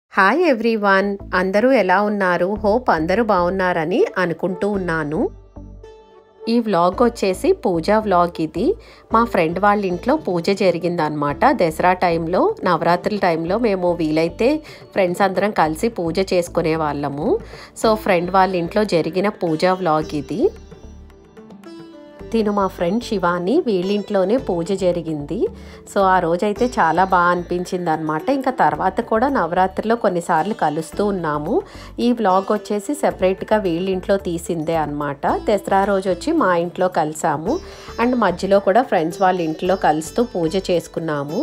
hi everyone అందరూ ఎలా ఉన్నారు హోప్ అందరూ బాగున్నారని అనుకుంటూ ఉన్నాను ఈ వ్లాగ్ వచ్చేసి పూజా వ్లాగ్ ఇది మా ఫ్రెండ్ వాళ్ళ ఇంట్లో పూజ జరిగిందనమాట దసరా టైంలో నవరాత్రుల టైంలో మేము వీలైతే ఫ్రెండ్స్ అందరం కలిసి పూజ చేసుకునే వాళ్ళము సో ఫ్రెండ్ వాళ్ళ ఇంట్లో జరిగిన పూజా వ్లాగ్ ఇది తిను మా ఫ్రెండ్ శివాని వీళ్ళింట్లోనే పూజ జరిగింది సో ఆ రోజైతే చాలా బాగా అనిపించింది అనమాట ఇంకా తర్వాత కూడా నవరాత్రిలో కొన్నిసార్లు కలుస్తూ ఉన్నాము ఈ వ్లాగ్ వచ్చేసి సెపరేట్గా వీళ్ళింట్లో తీసిందే అనమాట దసరా రోజు వచ్చి మా ఇంట్లో కలిసాము అండ్ మధ్యలో కూడా ఫ్రెండ్స్ వాళ్ళ ఇంట్లో కలుస్తూ పూజ చేసుకున్నాము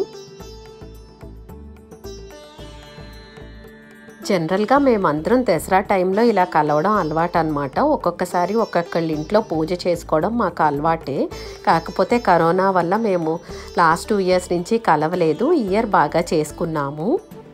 జనరల్గా మేమందరం దసరా టైంలో ఇలా కలవడం అలవాటు అనమాట ఒక్కొక్కసారి ఒక్కొక్కళ్ళ ఇంట్లో పూజ చేసుకోవడం మాకు అలవాటే కాకపోతే కరోనా వల్ల మేము లాస్ట్ టూ ఇయర్స్ నుంచి కలవలేదు ఈ ఇయర్ బాగా చేసుకున్నాము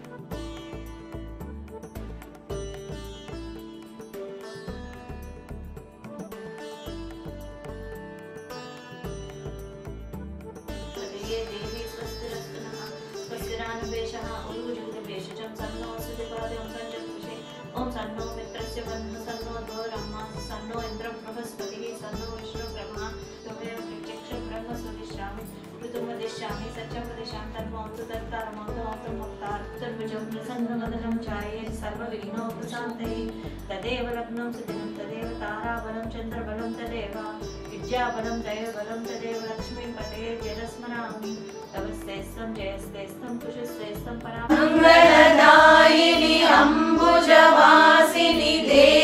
ये देवी स्वस्तिरस्तु नः स्वस्तिरानुवेशः उरुजुर्वेशजं सन्नो सुदिपादे ॐ सञ्जगुषे ॐ सन्नो मित्रस्य बन्धु सन्नो द्वौरम्मा सन्नो इन्द्रं बृहस्पतिः सन्नो विष्णुब्रह्मा त्वमेव प्रत्यक्षं ब्रह्म स्वदिष्यामि ऋतुं वदिष्यामि सत्यं वदिष्यामि तन्मोऽस्तु तत्तारमोऽस्तु मुक्तार्थर्भुजं प्रसन्नवदनं ఛాయే सर्वविघ्नोपशान्तये तदेव लग्नं सुदिनं तदेव ताराबलं चन्द्रबलं तदेव विद्याबलं दयबलं तदेव लक्ष्मीं पते जलस्मरामि तव श्रेष्ठं जयश्रेष्ठं कुशश्रेष्ठं पराम् मङ्गलदायिनि अम्बुजवासिनि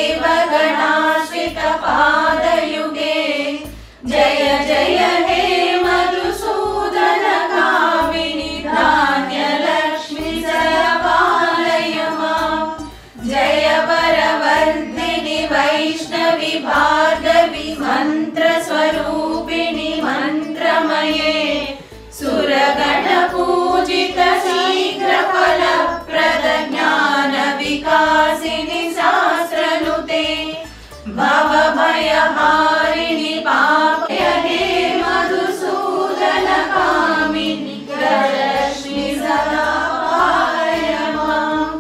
देवगणाश्रितपादयुगे जय जय हे मधुसूदन कामिनि धान्यलक्ष्मि सरपालय माम् जय वरवर्धिनि वैष्णवि भार्गवि मन्त्रस्वरूपिणि मन्त्रमये सुरगणपूजित शीघ्रफलप्रद ज्ञानविकासिनि शास्त्रनुते भवभयहारिणि पापय हे मधुसूदनकामिनि गजलक्ष्मि सदा पालय माम्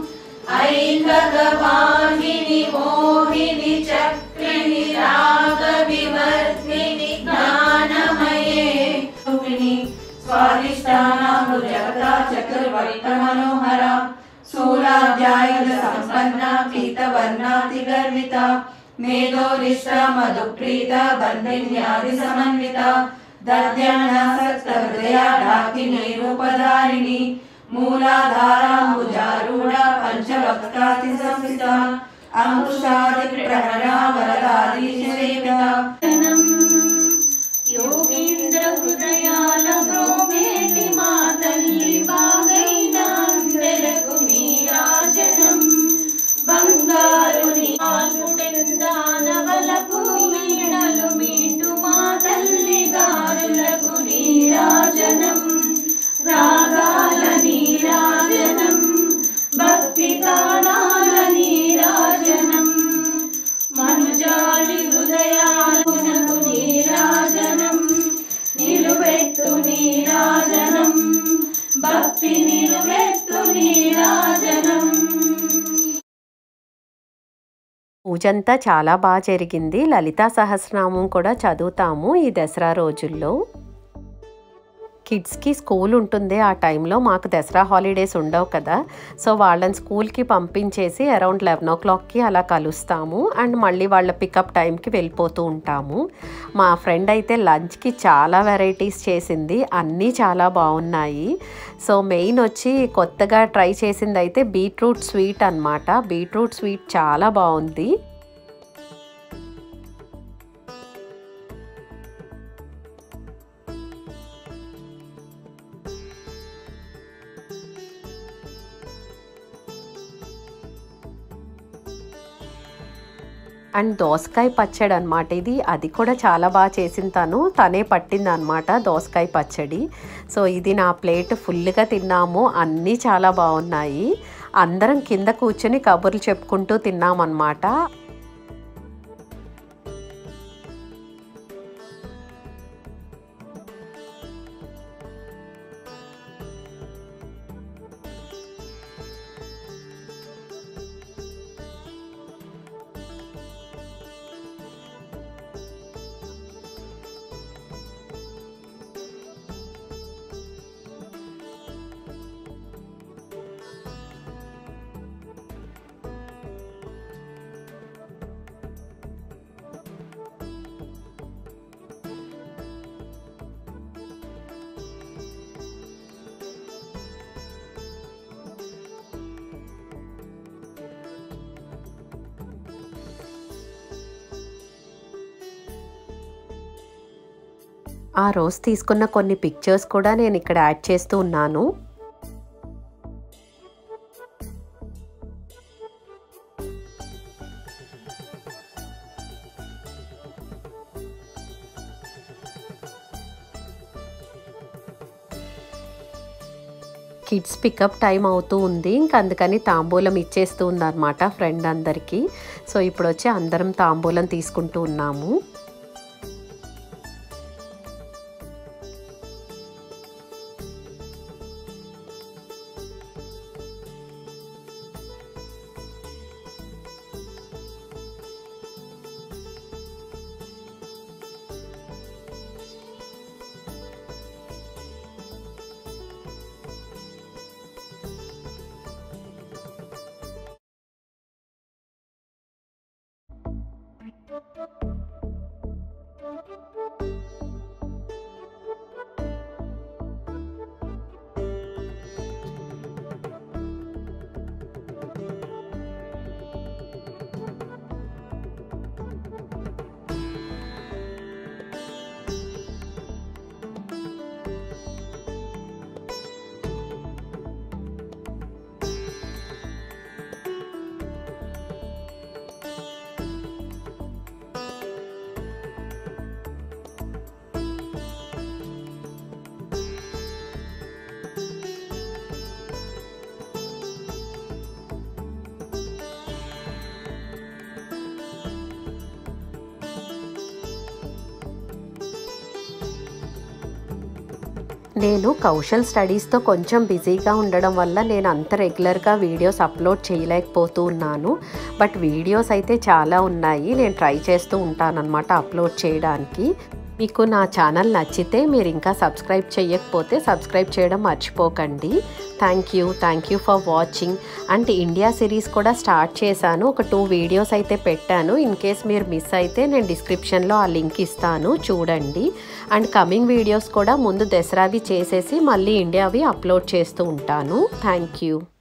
ऐकगवाहिनि मोहिनि चक्रिणि रागविवर्धिनि ज्ञानमये रूपिणि स्वादिष्टानामृजगता चतुर्वर्तमनोहरा शूलाध्यायुध सम्पन्ना पीतवर्णातिगर्विता मेधोरिष्टा मधुप्रीता बन्धिन्यादिसमन्विता दद्यानासक्तहृदया ढाकिनी रूपधारिणी मूलाधाराम्बुजारूढा पञ्चवक्त्रातिसंस्थिता अङ्कुशादिप्रहरणा वरदादिसेविता యోగీంద్ర హృదయాల బ్రోమేటి మా తల్లి బాగైన అందరకు నీరాజనం బంగారు దానవలకు వీణలు మీటు మా తల్లి గారులకు నీరాజనం రాగాల నీరాజనం భక్తి తాళాల నీరాజనం మనుజాలి హృదయాలకు నీరాజనం నిలువెత్తు నీరాజనం భక్తి నిలువెత్తు నీరాజనం పూజంతా చాలా బాగా జరిగింది లలితా సహస్రనామం కూడా చదువుతాము ఈ దసరా రోజుల్లో కిడ్స్కి స్కూల్ ఉంటుంది ఆ టైంలో మాకు దసరా హాలిడేస్ ఉండవు కదా సో వాళ్ళని స్కూల్కి పంపించేసి అరౌండ్ లెవెన్ ఓ క్లాక్కి అలా కలుస్తాము అండ్ మళ్ళీ వాళ్ళ పికప్ టైంకి వెళ్ళిపోతూ ఉంటాము మా ఫ్రెండ్ అయితే లంచ్కి చాలా వెరైటీస్ చేసింది అన్నీ చాలా బాగున్నాయి సో మెయిన్ వచ్చి కొత్తగా ట్రై చేసింది అయితే బీట్రూట్ స్వీట్ అనమాట బీట్రూట్ స్వీట్ చాలా బాగుంది అండ్ దోసకాయ పచ్చడి అనమాట ఇది అది కూడా చాలా బాగా చేసింది తను తనే పట్టింది అనమాట దోసకాయ పచ్చడి సో ఇది నా ప్లేట్ ఫుల్గా తిన్నాము అన్నీ చాలా బాగున్నాయి అందరం కింద కూర్చొని కబుర్లు చెప్పుకుంటూ తిన్నామన్నమాట ఆ రోజు తీసుకున్న కొన్ని పిక్చర్స్ కూడా నేను ఇక్కడ యాడ్ చేస్తూ ఉన్నాను కిడ్స్ పికప్ టైం అవుతూ ఉంది ఇంక అందుకని తాంబూలం ఇచ్చేస్తూ ఉందన్నమాట ఫ్రెండ్ అందరికీ సో ఇప్పుడు వచ్చి అందరం తాంబూలం తీసుకుంటూ ఉన్నాము నేను కౌశల్ స్టడీస్తో కొంచెం బిజీగా ఉండడం వల్ల నేను అంత రెగ్యులర్గా వీడియోస్ అప్లోడ్ చేయలేకపోతూ ఉన్నాను బట్ వీడియోస్ అయితే చాలా ఉన్నాయి నేను ట్రై చేస్తూ ఉంటానన్నమాట అప్లోడ్ చేయడానికి మీకు నా ఛానల్ నచ్చితే మీరు ఇంకా సబ్స్క్రైబ్ చేయకపోతే సబ్స్క్రైబ్ చేయడం మర్చిపోకండి thank you thank you for watching and India series కూడా స్టార్ట్ చేశాను ఒక టూ వీడియోస్ అయితే పెట్టాను ఇన్ కేస్ మీరు మిస్ అయితే నేను డిస్క్రిప్షన్లో ఆ లింక్ ఇస్తాను చూడండి అండ్ కమింగ్ వీడియోస్ కూడా ముందు దసరావి చేసేసి మళ్ళీ ఇండియావి అప్లోడ్ చేస్తూ ఉంటాను థ్యాంక్ యూ